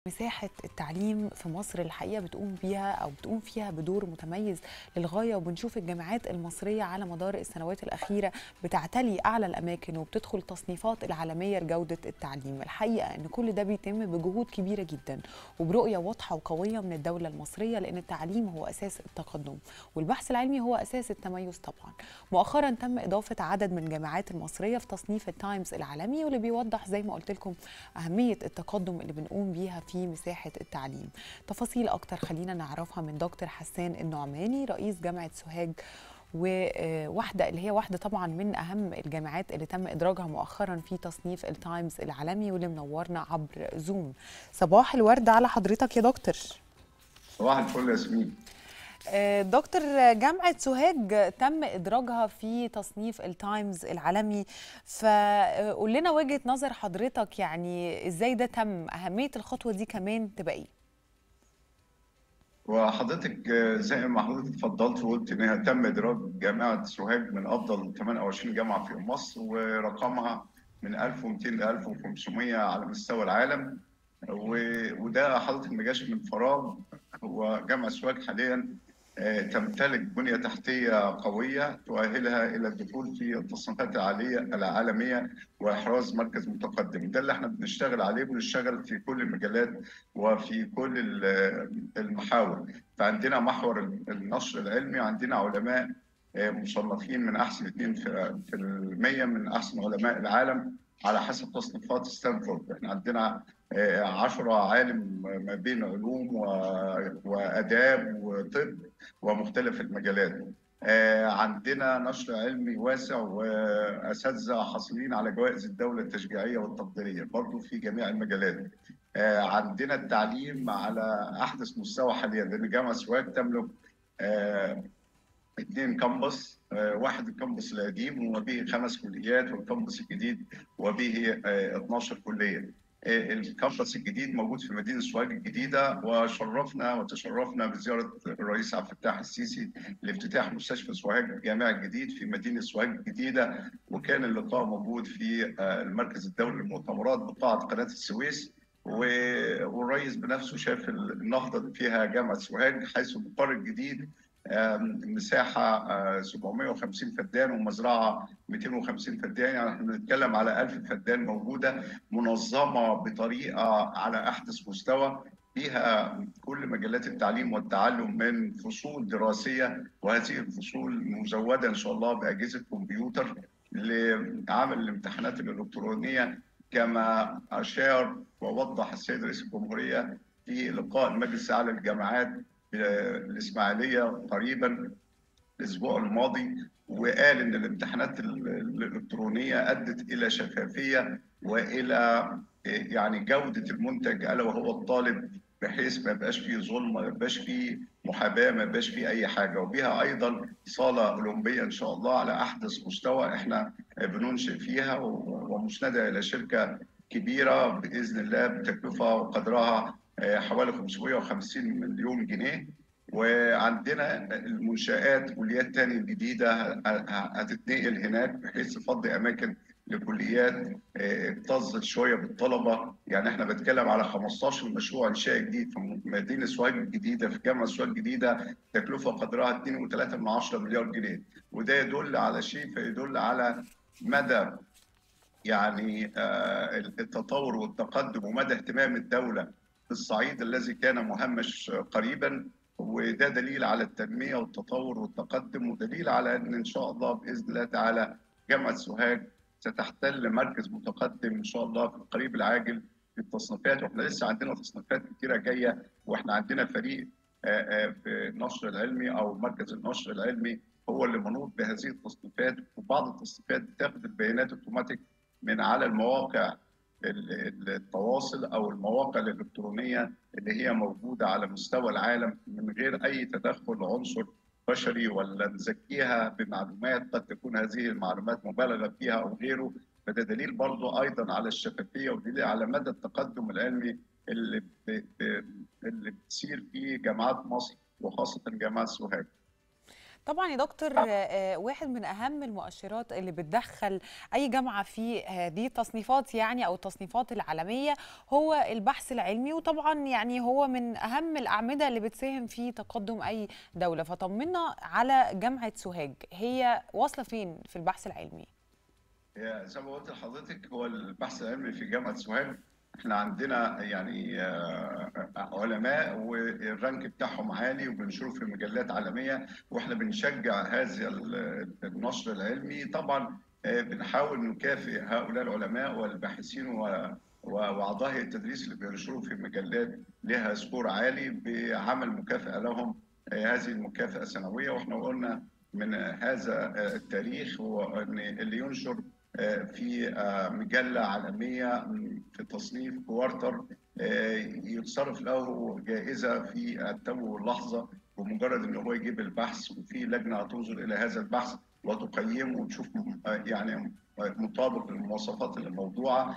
مساحة التعليم في مصر الحقيقة بتقوم بيها أو بتقوم فيها بدور متميز للغاية وبنشوف الجامعات المصرية على مدار السنوات الأخيرة بتعتلي أعلى الأماكن وبتدخل تصنيفات العالمية لجودة التعليم الحقيقة أن كل ده بيتم بجهود كبيرة جدا وبرؤية واضحة وقوية من الدولة المصرية لأن التعليم هو أساس التقدم والبحث العلمي هو أساس التميز طبعا مؤخرا تم إضافة عدد من الجامعات المصرية في تصنيف التايمز العالمي واللي بيوضح زي ما قلت لكم أهمية التقدم اللي بنقوم بيها في مساحة التعليم تفاصيل أكتر خلينا نعرفها من دكتور حسان النعماني رئيس جامعة سوهاج وواحدة اللي هي واحدة طبعا من أهم الجامعات اللي تم إدراجها مؤخرا في تصنيف التايمز العالمي واللي منورنا عبر زوم صباح الورد على حضرتك يا دكتور صباح الفل يا ياسمين دكتور جامعة سوهاج تم إدراجها في تصنيف التايمز العالمي فقول لنا وجهة نظر حضرتك يعني إزاي ده تم أهمية الخطوة دي كمان تبقى إيه؟ وحضرتك زي ما حضرتك اتفضلت وقلت انها تم ادراج جامعه سوهاج من افضل 28 جامعه في مصر ورقمها من 1200 ل 1500 على مستوى العالم وده حضرتك ما جاش من فراغ هو جامعه سوهاج حاليا تمتلك بنيه تحتيه قويه تؤهلها الى الدخول في التصنيفات العاليه العالميه واحراز مركز متقدم ده اللي احنا بنشتغل عليه بنشتغل في كل المجالات وفي كل المحاور فعندنا محور النشر العلمي عندنا علماء مصنفين من احسن اثنين في المية من احسن علماء العالم على حسب تصنيفات ستانفورد احنا عندنا عشرة عالم ما بين علوم واداب وطب ومختلف المجالات عندنا نشر علمي واسع واساتذه حاصلين على جوائز الدوله التشجيعيه والتقديريه برضه في جميع المجالات عندنا التعليم على احدث مستوى حاليا لان جامعه سوهاج تملك اثنين كامبس واحد الكامبس القديم وبه خمس كليات والكامبس الجديد وبه 12 كليه الكامبس الجديد موجود في مدينه سوهاج الجديده وشرفنا وتشرفنا بزياره الرئيس عبد الفتاح السيسي لافتتاح مستشفى سوهاج الجامعي الجديد في مدينه سوهاج الجديده وكان اللقاء موجود في المركز الدولي للمؤتمرات بقاعه قناه السويس والرئيس بنفسه شاف النهضه فيها جامعه سوهاج حيث المقر الجديد مساحه 750 فدان ومزرعه 250 فدان يعني احنا بنتكلم على 1000 فدان موجوده منظمه بطريقه على احدث مستوى فيها كل مجالات التعليم والتعلم من فصول دراسيه وهذه الفصول مزوده ان شاء الله باجهزه كمبيوتر لعمل الامتحانات الالكترونيه كما اشار ووضح السيد رئيس الجمهوريه في لقاء المجلس الاعلى للجامعات الاسماعيليه قريبا الاسبوع الماضي وقال ان الامتحانات الالكترونيه ادت الى شفافيه والى يعني جوده المنتج الا وهو الطالب بحيث ما يبقاش فيه ظلم ما يبقاش فيه محاباه ما يبقاش فيه اي حاجه وبها ايضا صاله اولمبيه ان شاء الله على احدث مستوى احنا بننشئ فيها ومسنده الى شركه كبيره باذن الله بتكلفه وقدرها حوالي 550 مليون جنيه وعندنا المنشآت كليات تاني الجديدة هتتنقل هناك بحيث تفضي أماكن لكليات اكتظت شويه بالطلبه يعني احنا بنتكلم على 15 مشروع انشاء جديد في مدينه سوهاج الجديده في جامعه سوهاج الجديده تكلفه قدرها 2.3 مليار جنيه وده يدل على شيء فيدل على مدى يعني التطور والتقدم ومدى اهتمام الدوله بالصعيد الذي كان مهمش قريبا وده دليل على التنميه والتطور والتقدم ودليل على ان ان شاء الله باذن الله تعالى جامعه سوهاج ستحتل مركز متقدم ان شاء الله في القريب العاجل في التصنيفات واحنا لسه عندنا تصنيفات كثيره جايه واحنا عندنا فريق في النشر العلمي او مركز النشر العلمي هو اللي منوط بهذه التصنيفات وبعض التصنيفات بتاخد البيانات اوتوماتيك من على المواقع التواصل او المواقع الالكترونيه اللي هي موجوده على مستوى العالم من غير اي تدخل عنصر بشري ولا نزكيها بمعلومات قد تكون هذه المعلومات مبالغه فيها او غيره فده دليل برضه ايضا على الشفافيه ودليل على مدى التقدم العلمي اللي اللي بتسير فيه جامعات مصر وخاصه جامعه سوهاج. طبعا يا دكتور آه، واحد من اهم المؤشرات اللي بتدخل اي جامعه في هذه التصنيفات يعني او التصنيفات العالميه هو البحث العلمي وطبعا يعني هو من اهم الاعمده اللي بتساهم في تقدم اي دوله فطمنا على جامعه سوهاج هي واصله فين في البحث العلمي هي زي ما قلت لحضرتك هو البحث العلمي في جامعة سوهاج احنا عندنا يعني آه، علماء والرانك بتاعهم عالي وبنشوف في مجلات عالمية واحنا بنشجع هذا ال- النشر العلمي طبعا آه، بنحاول نكافئ هؤلاء العلماء والباحثين و- و- واعضاء هيئة التدريس اللي بينشروا في مجلات لها سكور عالي بعمل مكافأة لهم آه، هذه المكافأة سنوية واحنا قلنا من هذا آه، التاريخ هو ان اللي ينشر في مجلة عالمية في تصنيف كوارتر يتصرف له جائزة في التو واللحظة بمجرد ان هو يجيب البحث وفي لجنة تنظر الى هذا البحث وتقيمه وتشوف يعني مطابق للمواصفات الموضوعة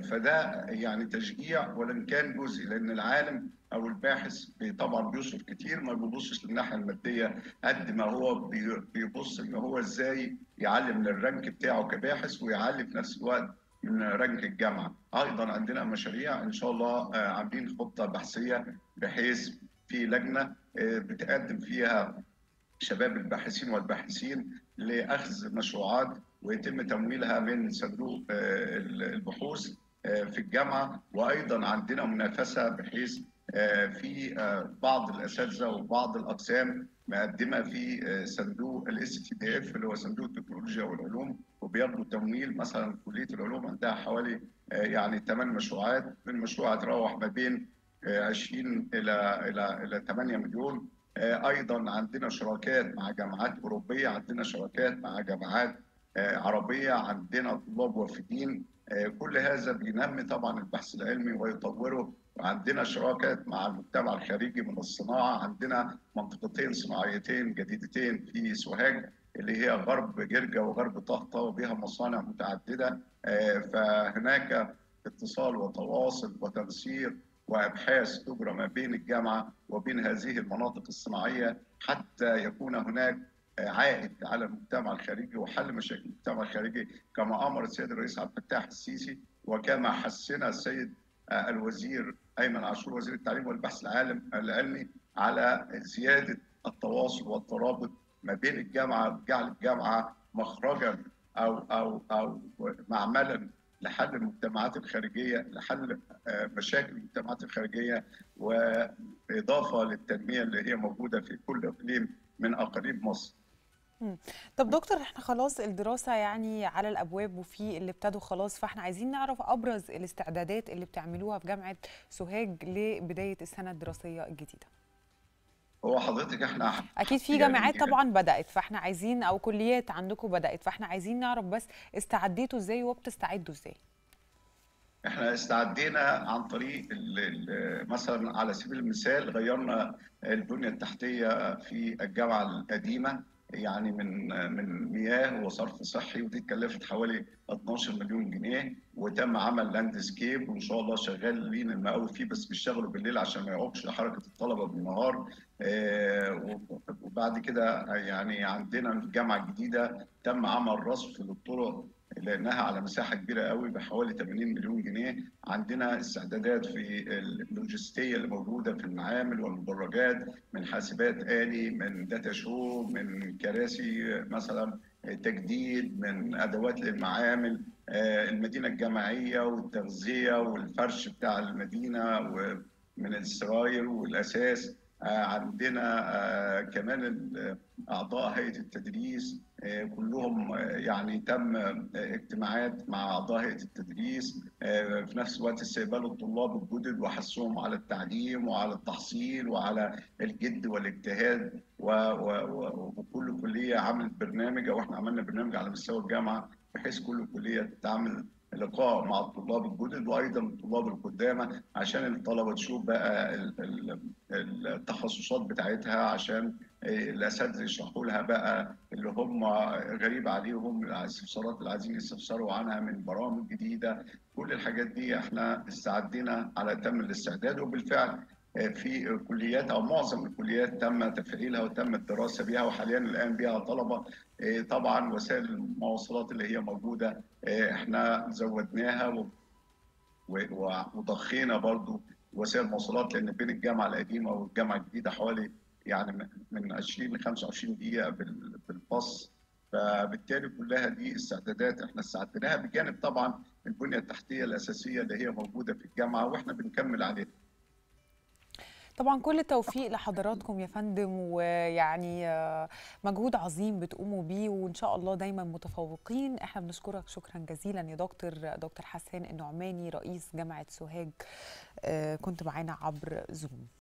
فده يعني تشجيع ولن كان جزء لان العالم او الباحث طبعا بيصرف كتير ما بيبصش للناحيه الماديه قد ما هو بي- بيبص ان هو ازاي يعلي من الرانك بتاعه كباحث ويعلي في نفس الوقت من رانك الجامعه ايضا عندنا مشاريع ان شاء الله آه، عاملين خطه بحثيه بحيث في لجنه آه، بتقدم فيها شباب الباحثين والباحثين لاخذ مشروعات ويتم تمويلها من صندوق آه، البحوث آه، في الجامعه وايضا عندنا منافسه بحيث آه، في آه، بعض الاساتذه وبعض الاقسام مقدمه في آه، صندوق الاس تي دي اف اللي هو صندوق التكنولوجيا والعلوم وبياخدوا تمويل مثلا كليه العلوم عندها حوالي آه، يعني ثمان مشروعات المشروع هتروح ما بين آه، 20 الى الى الى 8 مليون آه، ايضا عندنا شراكات مع جامعات اوروبيه عندنا شراكات مع جامعات آه، عربيه عندنا طلاب وافدين آه، كل هذا بينمي طبعا البحث العلمي ويطوره وعندنا شراكات مع المجتمع الخارجي من الصناعه عندنا منطقتين صناعيتين جديدتين في سوهاج اللي هي غرب جرجا وغرب طهطا وبها مصانع متعدده آه، فهناك اتصال وتواصل وتنسيق وابحاث تجرى ما بين الجامعه وبين هذه المناطق الصناعيه حتى يكون هناك عائد على المجتمع الخارجي وحل مشاكل المجتمع الخارجي كما امر السيد الرئيس عبد الفتاح السيسي وكما حسن السيد الوزير ايمن عاشور وزير التعليم والبحث العالم العلمي على زياده التواصل والترابط ما بين الجامعه جعل الجامعه مخرجا او او او معملا لحل المجتمعات الخارجيه لحل مشاكل المجتمعات الخارجيه واضافه للتنميه اللي هي موجوده في كل اقليم من اقاليم مصر. طب دكتور احنا خلاص الدراسة يعني على الأبواب وفي اللي ابتدوا خلاص فاحنا عايزين نعرف أبرز الاستعدادات اللي بتعملوها في جامعة سوهاج لبداية السنة الدراسية الجديدة. هو حضرتك احنا أكيد في جامعات طبعا بدأت فاحنا عايزين أو كليات عندكم بدأت فاحنا عايزين نعرف بس استعديتوا ازاي وبتستعدوا ازاي. احنا استعدينا عن طريق ال ال مثلا على سبيل المثال غيرنا البنيه التحتيه في الجامعه القديمه يعني من من مياه وصرف صحي ودي اتكلفت حوالي 12 مليون جنيه وتم عمل لاندسكيب وان شاء الله شغالين المقاول فيه بس بيشتغلوا بالليل عشان ما يعوقش حركه الطلبه بالنهار آه وبعد كده يعني عندنا في الجامعه الجديده تم عمل رصف للطرق لانها على مساحه كبيره قوي بحوالي 80 مليون جنيه عندنا استعدادات في اللوجستيه اللي موجوده في المعامل والمدرجات من حاسبات الي من داتا شو من كراسي مثلا تجديد من ادوات للمعامل المدينه الجامعيه والتغذيه والفرش بتاع المدينه ومن السراير والاساس عندنا كمان اعضاء هيئه التدريس كلهم يعني تم اجتماعات مع اعضاء هيئه التدريس في نفس الوقت استقبال الطلاب الجدد وحثهم على التعليم وعلى التحصيل وعلى الجد والاجتهاد وكل كليه عملت برنامج او احنا عملنا برنامج على مستوى الجامعه بحيث كل كليه تعمل لقاء مع الطلاب الجدد وايضا الطلاب القدامى عشان الطلبه تشوف بقى التخصصات بتاعتها عشان الاساتذه يشرحوا لها بقى اللي هم غريب عليهم الاستفسارات اللي عايزين يستفسروا عنها من برامج جديده كل الحاجات دي احنا استعدينا على تم الاستعداد وبالفعل في كليات او معظم الكليات تم تفعيلها وتم الدراسه بها وحاليا الان بها طلبه طبعا وسائل المواصلات اللي هي موجوده احنا زودناها وضخينا برضو وسائل المواصلات لان بين الجامعه القديمه والجامعه الجديده حوالي يعني من 20 ل 25 دقيقه بالباص فبالتالي كلها دي استعدادات احنا استعدناها بجانب طبعا البنيه التحتيه الاساسيه اللي هي موجوده في الجامعه واحنا بنكمل عليها. طبعا كل التوفيق لحضراتكم يا فندم ويعني مجهود عظيم بتقوموا بيه وان شاء الله دايما متفوقين احنا بنشكرك شكرا جزيلا يا دكتور دكتور حسان النعماني رئيس جامعه سوهاج كنت معانا عبر زوم